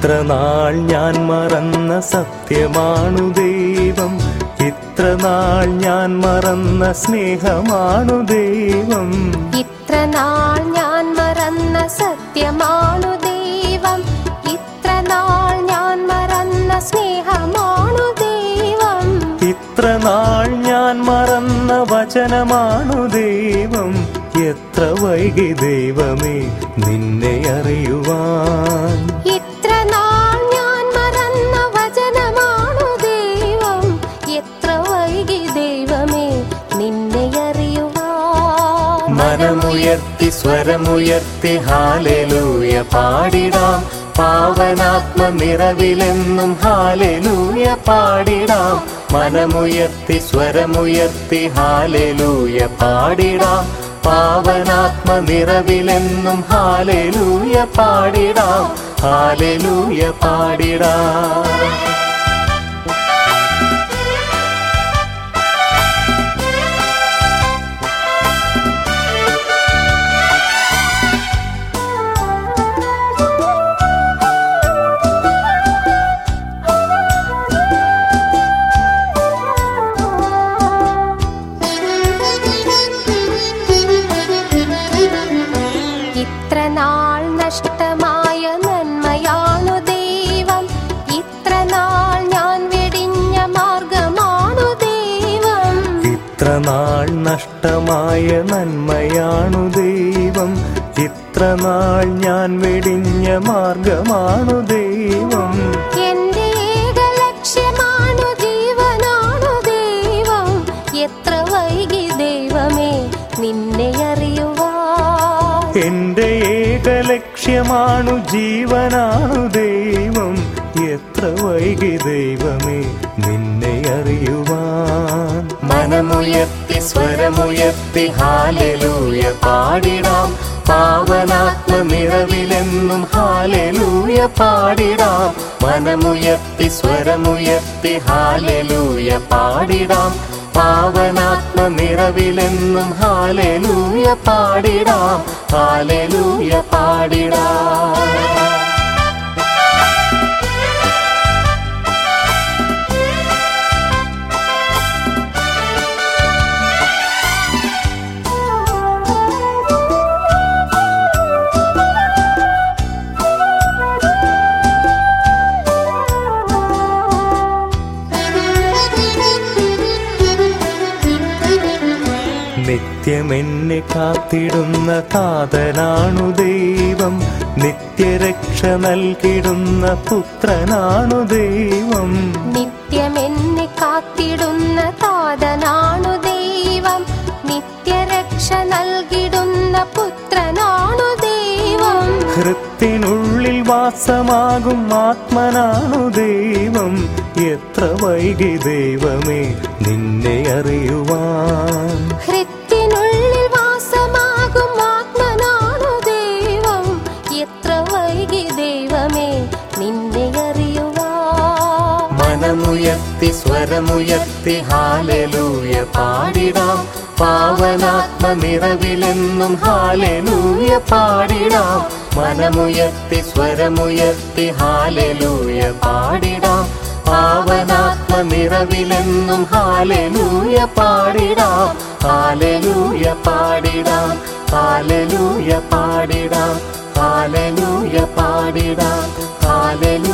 ഇത്ര നാൾ ഞാൻ മറന്ന സത്യമാണു ദൈവം ഇത്ര നാൾ ഞാൻ മറന്ന സ്നേഹമാണു ദൈവം ഇത്ര നാൾ ഞാൻ മറന്ന സത്യമാണു ദൈവം ഇത്ര നാൾ ഞാൻ മറന്ന സ്നേഹമാണു ദൈവം ഇത്ര നാൾ ഞാൻ മറന്ന വചനമാണു ദൈവം എത്ര വൈകി ദൈവമേ നിന്നെ അറിയുവാൻ ഇത്ര നാൾ ഞാൻ മറന്ന വചനമാണു ദൈവം എത്ര വൈകി ദൈവമേ നിന്നെ അറിയുവാൻ മനമുയർത്തി സ്വരമുയർത്തി ഹാലലൂയ പാടിടാം പാവനാത്മ നിറവിലെന്നും ഹാലലൂയ പാടിടാം മനമുയർത്തി സ്വരമുയർത്തി ഹാലലൂയ പാടിടാം പാവനാത്മ നിറവിലെന്നും ഹാലലൂയ പാടിടാം ഹാലലൂയ പാടിടാം ഇത്ര നാൾ നഷ്ടമായ നന്മയാണു ദൈവം ഇത്ര നാൾ ഞാൻ വെടിഞ്ഞ മാർഗമാണു ദൈവം ഇത്ര നാൾ നഷ്ടമായ നന്മയാണു ദൈവം ഇത്ര നാൾ ഞാൻ വെടിഞ്ഞ മാർഗമാണു ദൈവം എന്റെ ഏക ലക്ഷ്യമാണു ജീവനാണു ദൈവം എത്ര വൈകി ദൈവമേ നിന്നെ അറിയുവാൻ എന്റെ ഏക ലക്ഷ്യമാണു ജീവനാണു ദൈവം എത്ര വൈകി ദൈവമേ നിന്നെ അറിയുവാൻ മനമുയർത്തി സ്വരമുയർത്തി ഹാലലൂയ പാടിടാം പാവനാത്മ നിറവിലെന്നും ഹാലലൂയ പാടിടാം മനമുയർത്തി സ്വരമുയർത്തി ഹാലലൂയ പാടിടാം പാവനാത്മ നിറവിലെന്നും ഹാലലൂയ പാടിടാം ഹാലലൂയ പാടിടാം നിത്യമെന്നെ കാത്തിടുന്ന കാതനാണു ദൈവം നിത്യരക്ഷ നൽകിടുന്ന പുത്രനാണു ദൈവം നിത്യമെന്നെ കാത്തിടുന്ന താതനാണു ദൈവം നിത്യരക്ഷ നൽകിടുന്ന പുത്രനാണു ദൈവം ഹൃത്തിനുള്ളിൽ വാസമാകും ആത്മനാണു ദൈവം എത്ര വൈകി ദൈവമേ നിന്നെ അറിയുവാൻ ഹൃത്തിനുള്ളിൽ വാസമാകും ആത്മനാണു ദൈവം എത്ര വൈകി ദൈവമേ നിന്നെ അറിയുവാൻ മനമുയർത്തി സ്വരമുയർത്തി ഹാലലൂയ പാടിടാം പാവനാത്മ നിറവിലെന്നും ഹാലലൂയ പാടിടാം മനമുയർത്തി സ്വരമുയർത്തി ഹാലലൂയ പാടിടാം പാവനാത്മ നിറവിലെന്നും ഹാലലൂയ പാടിടാം ഹാലലൂയ പാടിടാം ഹാലലൂയ പാടിടാം ഹാലലൂയ പാടിടാം ഹാലലൂയ